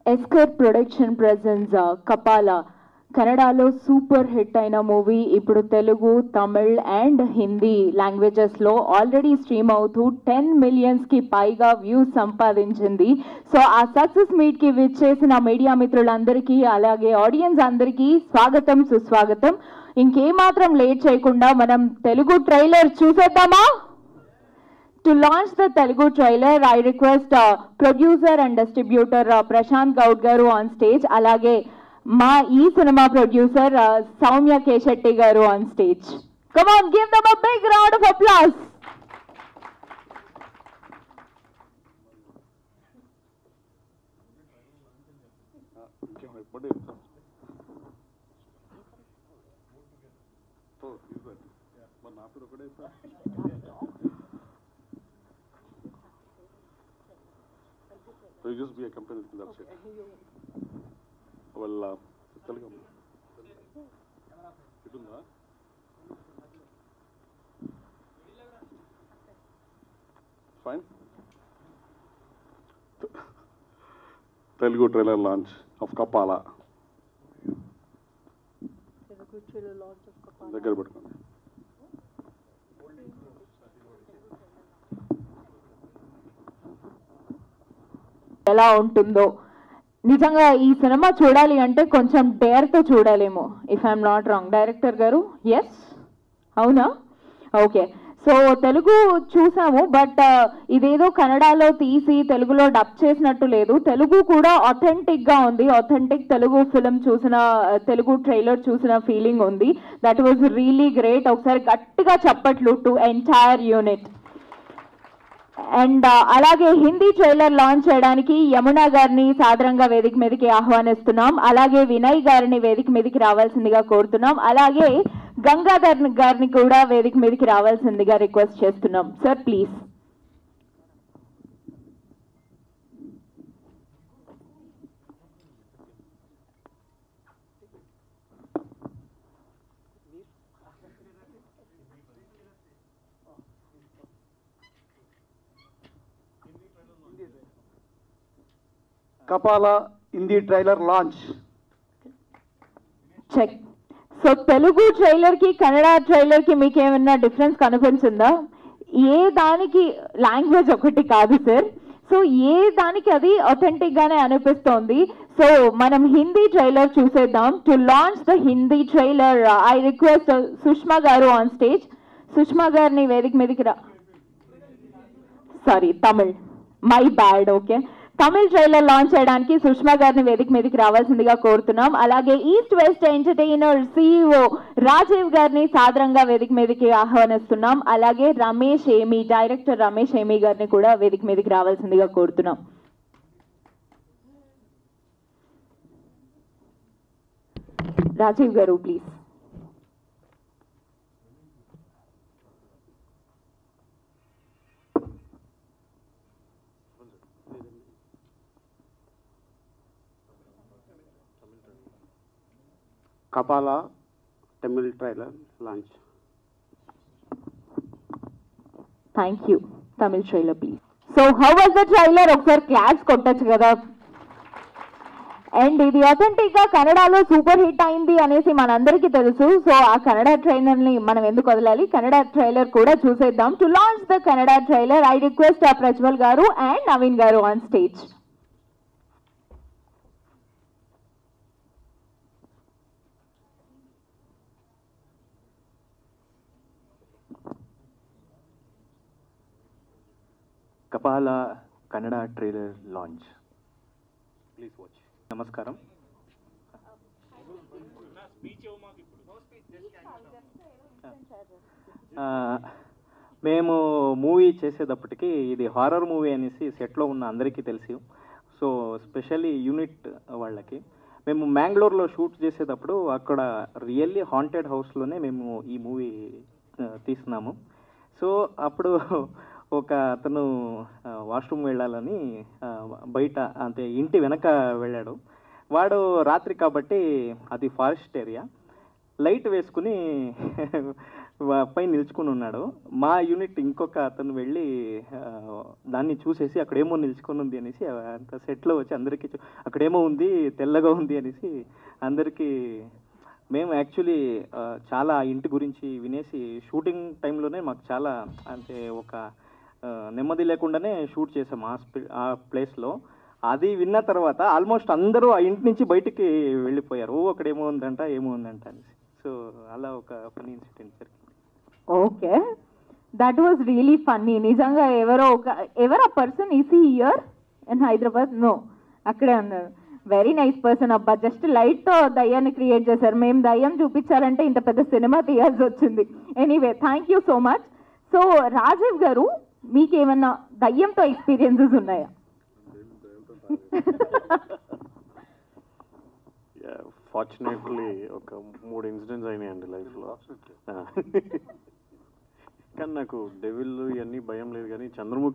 ఎస్కర్ production presence కపాల కన్నడలో super hit అయిన మూవీ ఇప్పుడు తెలుగు తమిళ్ అండ్ హిందీ లాంగ్వేజెస్లో ఆల్రెడీ స్ట్రీమ్ అవుతూ టెన్ మిలియన్స్కి పైగా వ్యూస్ సంపాదించింది సో ఆ సక్సెస్ మీట్కి విచ్చేసిన మీడియా మిత్రులందరికీ అలాగే ఆడియన్స్ అందరికీ స్వాగతం సుస్వాగతం ఇంకేమాత్రం లేట్ చేయకుండా మనం తెలుగు ట్రైలర్ చూసేద్దామా To launch the Telugu trailer, I request uh, producer and distributor uh, Prashant Gaud garu on stage. అలాగే మా ఈ cinema producer Soumya Keshetti garu on stage come on give them a big round of applause ఇంకేమైనా ఇప్పుడే ఓ ఇదే మరి నా పేరు ఒకటే So you just be a company that's it. Well, uh, Telugu ఇటుందా fine Telugu trailer launch of Kapala దగ్గర పెట్టుకోండి ఎలా ఉంటుందో నిజంగా ఈ సినిమా చూడాలి అంటే కొంచెం డేర్తో చూడాలేమో if I'm not wrong director garu yes అవునా ఓకే సో తెలుగు చూసాము బట్ ఇదేదో కన్నడలో తీసి తెలుగులో డబ్ చేసినట్టు లేదు తెలుగు కూడా అథెంటిక్ గా ఉంది అథెంటిక్ తెలుగు ఫిలిం చూసిన uh, తెలుగు ట్రైలర్ చూసిన ఫీలింగ్ ఉంది దట్ వాజ్ రియలీ గ్రేట్ ఒకసారి గట్టిగా చెప్పట్లు టు ఎంటైర్ యూనిట్ అండ్ అలాగే హిందీ ట్రైలర్ లాంచ్ చేయడానికి యమున గారిని సాదరంగా వేదిక మీదకి ఆహ్వానిస్తున్నాం అలాగే వినయ్ గారిని వేదిక మీదకి రావాల్సిందిగా కోరుతున్నాం అలాగే గంగాధర్ గారిని కూడా వేదిక మీదకి రావాల్సిందిగా రిక్వెస్ట్ చేస్తున్నాం sir please Kapala Hindi trailer launch check so Telugu trailer కి కన్నడ ట్రైలర్ కి మీకు ఏమైనా డిఫరెన్స్ కనిపించిందా ఏ దానికి లాంగ్వేజ్ ఒకటి కాదు సార్ సో ఏ దానికి అది అథెంటిక్ గానే అనిపిస్తోంది సో మనం హిందీ ట్రైలర్ చూసేద్దాం to launch the Hindi trailer I request Sushma garu on stage Sushma గారిని వేదిక మీదకి రా sorry Tamil my bad okay Tamil trailer launch చేయడానికి సుష్మా గారిని వేదిక మీదకి రావాల్సిందిగా కోరుతున్నాం అలాగే east west entertainer CEO Rajeev గారిని సాదరంగా వేదిక మీదకి ఆహ్వానిస్తున్నాం అలాగే రమేష్ ఏమి డైరెక్టర్ రమేష్ ఏమి గారిని కూడా వేదిక మీదకి రావాల్సిందిగా కోరుతున్నాం Rajiv garu please Kapala Tamil trailer launch thank you Tamil trailer please so how was the trailer ఒకసారి క్లాస్ కొట్టచ్చు కదా అండ్ ఇది అథెంటిక్ గా కన్నడలో సూపర్ హిట్ అయింది అనేసి మనందరికీ తెలుసు సో ఆ కన్నడ ట్రైలర్ ని మనం ఎందుకు వదలాలి కన్నడ ట్రైలర్ కూడా చూసేద్దాం to launch the Kannada trailer I request uh Prajwal garu and Naveen garu on stage Kapala Kannada trailer launch please watch నమస్కారం ఆ, మేము మూవీ చేసేటప్పటికి ఇది హారర్ మూవీ అనేసి సెట్లో ఉన్న అందరికీ తెలుసు సో స్పెషల్లీ యూనిట్ వాళ్ళకి మేము మ్యాంగ్లూర్లో షూట్ చేసేటప్పుడు అక్కడ రియల్లీ హాంటెడ్ హౌస్లోనే మేము ఈ మూవీ తీస్తున్నాము సో అప్పుడు ఒక అతను వాష్రూమ్ వెళ్ళాలని ఆ, బయట అంటే ఇంటి వెనక వెళ్ళాడు వాడు రాత్రి కాబట్టి అది ఫారెస్ట్ ఏరియా లైట్ వేసుకుని వా- పై నిల్చుకుని ఉన్నాడు మా యూనిట్ ఇంకొక అతను వెళ్ళి ఆ, దాన్ని చూసేసి అక్కడేమో నిల్చుకొని ఉంది అనేసి అంత సెట్లో వచ్చి అందరికీ చూ- అక్కడేమో ఉంది తెల్లగా ఉంది అనేసి అందరికీ మేము యాక్చువల్లీ చాలా ఆ ఇంటి గురించి వినేసి షూటింగ్ టైంలోనే మాకు చాలా అంటే ఒక ఆ, నెమ్మది లేకుండానే షూట్ చేసాం ఆ స్పి- ఆ ప్లేస్లో అది విన్న తర్వాత ఆల్మోస్ట్ అందరూ ఆ ఇంటి నుంచి బయటికి వెళ్ళిపోయారు ఓ అక్కడ ఏమో ఉందంట ఏమో ఉందంట అనేసి సో అలా ఒక ఫనీ ఇన్సిడెంట్ జరిగింది okay that was really funny నిజంగా ఎవరో ఒక ఎవరు ఆ పర్సన్ ఈసీ ఇయర్ ఇన్ హైదరాబాద్ నో అక్కడే ఉన్నారు వెరీ నైస్ పర్సన్ అబ్బా జస్ట్ లైట్తో దయ్యాన్ని క్రియేట్ చేశారు మేము దయ్యం చూపించాలంటే ఇంత పెద్ద సినిమా తీయాల్సి వచ్చింది anyway thank you so much so Rajeev garu మీకేమన్నా దయ్యంతో ఎక్స్పీరియన్సెస్ ఉన్నాయా ఫార్చునేట్లీ ఒక మూడు ఇన్సిడెంట్స్ అయినాయండి లైఫ్లో కానీ నాకు డెవిల్ ఇవన్నీ భయం లేదు కానీ చంద్రముఖి